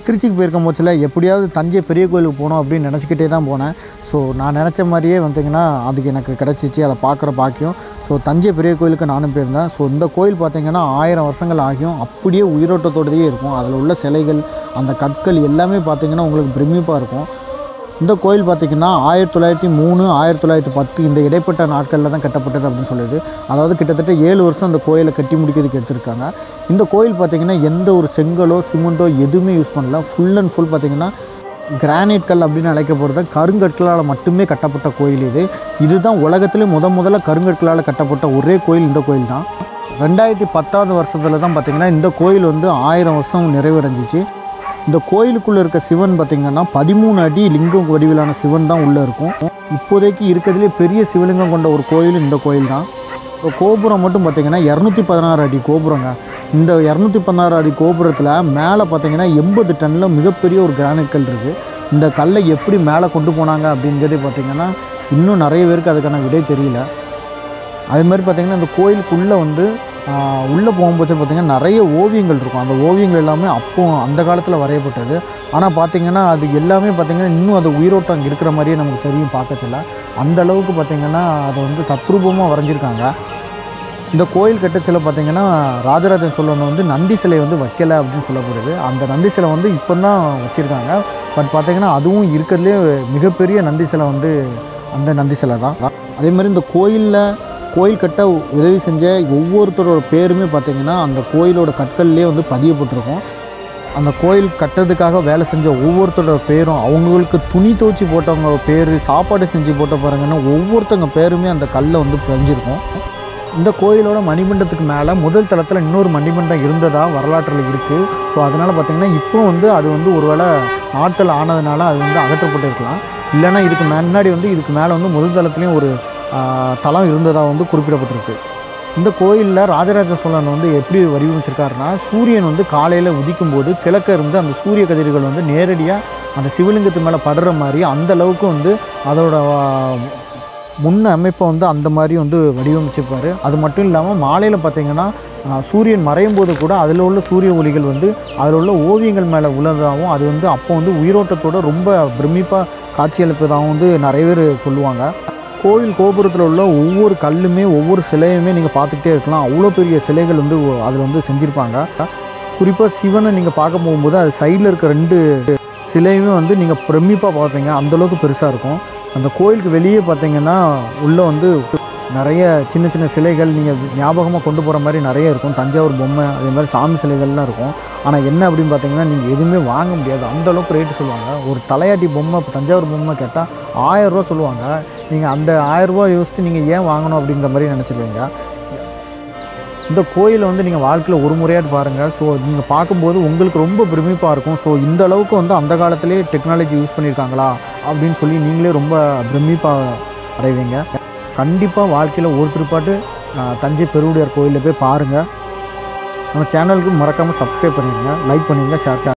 திருச்சிக்கு போயிருக்கும் போச்சில் எப்படியாவது தஞ்சை பெரிய கோயிலுக்கு போகணும் அப்படின்னு நினச்சிக்கிட்டே தான் போனேன் ஸோ நான் நினச்ச மாதிரியே வந்தீங்கன்னா அதுக்கு எனக்கு கிடச்சிச்சு அதை பார்க்குற பாக்கியம் ஸோ தஞ்சை பெரிய கோயிலுக்கு நானும் போயிருந்தேன் ஸோ இந்த கோயில் பார்த்தீங்கன்னா ஆயிரம் வருஷங்கள் ஆகியும் அப்படியே உயிரோட்டத்தோடயே இருக்கும் அதில் உள்ள சிலைகள் அந்த கற்கள் எல்லாமே பார்த்தீங்கன்னா உங்களுக்கு பிரமிப்பாக இருக்கும் இந்த கோயில் பார்த்திங்கன்னா ஆயிரத்தி தொள்ளாயிரத்தி மூணு ஆயிரத்தி தொள்ளாயிரத்தி பத்து இந்த இடைப்பட்ட நாட்களில் தான் கட்டப்பட்டது அப்படின்னு சொல்லுது அதாவது கிட்டத்தட்ட ஏழு வருஷம் அந்த கோயிலை கட்டி முடிக்கிறதுக்கு எடுத்திருக்காங்க இந்த கோயில் பார்த்திங்கன்னா எந்த ஒரு செங்கலோ சிமெண்ட்டோ எதுவுமே யூஸ் பண்ணல ஃபுல் அண்ட் ஃபுல் பார்த்திங்கன்னா கிரானைட் கல் அப்படின்னு அழைக்கப்படுற கருங்கற்களால் மட்டுமே கட்டப்பட்ட கோயில் இது இதுதான் உலகத்திலே முத முதல்ல கருங்கற்களால் கட்டப்பட்ட ஒரே கோயில் இந்த கோயில் தான் ரெண்டாயிரத்தி பத்தாவது வருஷத்தில் தான் பார்த்திங்கன்னா இந்த கோயில் வந்து ஆயிரம் வருஷம் நிறைவடைஞ்சிச்சு இந்த கோயிலுக்குள்ளே இருக்க சிவன் பார்த்திங்கன்னா பதிமூணு அடி லிங்கம் வடிவிலான சிவன் தான் உள்ளே இருக்கும் இப்போதைக்கு இருக்கிறதுலே பெரிய சிவலிங்கம் கொண்ட ஒரு கோயில் இந்த கோயில் தான் இப்போ கோபுரம் மட்டும் பார்த்திங்கன்னா இரநூத்தி பதினாறு அடி கோபுரங்க இந்த இரநூத்தி பதினாறு அடி கோபுரத்தில் மேலே பார்த்திங்கன்னா எண்பது டன்னில் மிகப்பெரிய ஒரு கிரானைட் கல் இருக்குது இந்த கல்லை எப்படி மேலே கொண்டு போனாங்க அப்படிங்கிறதே பார்த்திங்கன்னா இன்னும் நிறைய பேருக்கு அதுக்கான விடை தெரியல அது மாதிரி பார்த்திங்கன்னா இந்த கோயிலுக்குள்ளே வந்து உள்ளே போகும்போது பார்த்திங்கன்னா நிறைய ஓவியங்கள் இருக்கும் அந்த ஓவியங்கள் எல்லாமே அப்போ அந்த காலத்தில் வரையப்பட்டது ஆனால் பார்த்திங்கன்னா அது எல்லாமே பார்த்திங்கன்னா இன்னும் அது உயிரோட்டம் அங்கே இருக்கிற மாதிரியே நமக்கு தெரியும் பார்க்கச்சில்ல அந்த அளவுக்கு பார்த்திங்கன்னா அதை வந்து தத்ரூபமாக வரைஞ்சிருக்காங்க இந்த கோயில் கட்டச்சில பார்த்திங்கன்னா ராஜராஜன் சோழன் வந்து நந்தி சிலை வந்து வைக்கலை அப்படின்னு சொல்லப்படுது அந்த நந்தி சிலை வந்து இப்போ தான் வச்சுருக்காங்க பட் பார்த்திங்கன்னா அதுவும் இருக்கிறதுலே மிகப்பெரிய நந்தி சிலை வந்து அந்த நந்தி சிலை தான் அதே மாதிரி இந்த கோயிலில் கோயில் கட்ட உதவி செஞ்ச ஒவ்வொருத்தரோட பேருமே பார்த்திங்கன்னா அந்த கோயிலோட கற்கள்லேயே வந்து பதியப்பட்டிருக்கும் அந்த கோயில் கட்டுறதுக்காக வேலை செஞ்ச ஒவ்வொருத்தரோட பேரும் அவங்களுக்கு துணி துவச்சி போட்டவங்க பேர் சாப்பாடு செஞ்சு போட்ட பாருங்கன்னா ஒவ்வொருத்தவங்க பேருமே அந்த கல்லை வந்து பதிஞ்சிருக்கும் இந்த கோயிலோட மணிமண்டபத்துக்கு மேலே முதல் தளத்தில் இன்னொரு மணிமண்டம் இருந்ததா வரலாற்றில் இருக்குது ஸோ அதனால் பார்த்திங்கன்னா இப்போ வந்து அது வந்து ஒருவேளை நாட்கள் ஆனதுனால அது வந்து அகற்றப்பட்டு இருக்கலாம் இல்லைன்னா இதுக்கு முன்னாடி வந்து இதுக்கு மேலே வந்து முதல் தளத்துலேயும் ஒரு தளம் இருந்ததாக வந்து குறிப்பிடப்பட்டிருக்கு இந்த கோயிலில் ராஜராஜ சோழன் வந்து எப்படி வடிவமைச்சிருக்காருன்னா சூரியன் வந்து காலையில் உதிக்கும் போது கிழக்க இருந்து அந்த சூரிய கதிர்கள் வந்து நேரடியாக அந்த சிவலிங்கத்து மேலே படுற மாதிரி அந்த அளவுக்கு வந்து அதோட முன்ன அமைப்பை வந்து அந்த மாதிரி வந்து வடிவமைச்சிருப்பார் அது மட்டும் இல்லாமல் மாலையில் பார்த்திங்கன்னா சூரியன் மறையும் போது கூட அதில் உள்ள சூரிய ஒளிகள் வந்து அதில் உள்ள ஓவியங்கள் மேலே உள்ளதாகவும் அது வந்து அப்போ வந்து உயிரோட்டத்தோட ரொம்ப பிரமிப்பாக காட்சியளிப்பதாகவும் வந்து நிறைய பேர் சொல்லுவாங்க கோவில் கோபுரத்தில் உள்ள ஒவ்வொரு கல்லுமே ஒவ்வொரு சிலையுமே நீங்கள் பார்த்துக்கிட்டே இருக்கலாம் அவ்வளோ பெரிய சிலைகள் வந்து அதில் வந்து செஞ்சுருப்பாங்க குறிப்பாக சிவனை நீங்கள் பார்க்க போகும்போது அது சைடில் இருக்க ரெண்டு சிலையுமே வந்து நீங்கள் பிரமிப்பாக பார்ப்பீங்க அந்தளவுக்கு பெருசாக இருக்கும் அந்த கோயிலுக்கு வெளியே பார்த்தீங்கன்னா உள்ளே வந்து நிறைய சின்ன சின்ன சிலைகள் நீங்கள் ஞாபகமாக கொண்டு போகிற மாதிரி நிறைய இருக்கும் தஞ்சாவூர் பொம்மை அதே மாதிரி சாமி சிலைகள்லாம் இருக்கும் ஆனால் என்ன அப்படின்னு பார்த்தீங்கன்னா நீங்கள் எதுவுமே வாங்க முடியாது அந்த அளவுக்கு ரேட்டு சொல்லுவாங்க ஒரு தலையாட்டி பொம்மை இப்போ தஞ்சாவூர் பொம்மை கேட்டால் ஆயரூவா சொல்லுவாங்க நீங்கள் அந்த ஆயரூவா யோசித்து நீங்கள் ஏன் வாங்கணும் அப்படிங்கிற மாதிரி நினச்சிருவீங்க இந்த கோயிலை வந்து நீங்கள் வாழ்க்கையில் ஒரு முறையாட்டு பாருங்கள் ஸோ நீங்கள் பார்க்கும்போது உங்களுக்கு ரொம்ப பிரமிப்பாக இருக்கும் ஸோ இந்த அளவுக்கு வந்து அந்த காலத்திலே டெக்னாலஜி யூஸ் பண்ணியிருக்காங்களா அப்படின்னு சொல்லி நீங்களே ரொம்ப பிரமிப்பாக அடைவீங்க கண்டிப்பாக வாழ்க்கையில் ஒரு திருப்பாட்டு தஞ்சை பெருவுடையார் கோயிலில் போய் பாருங்கள் நம்ம சேனலுக்கு மறக்காமல் சப்ஸ்கிரைப் பண்ணிடுங்க லைக் பண்ணிடுங்க ஷேர்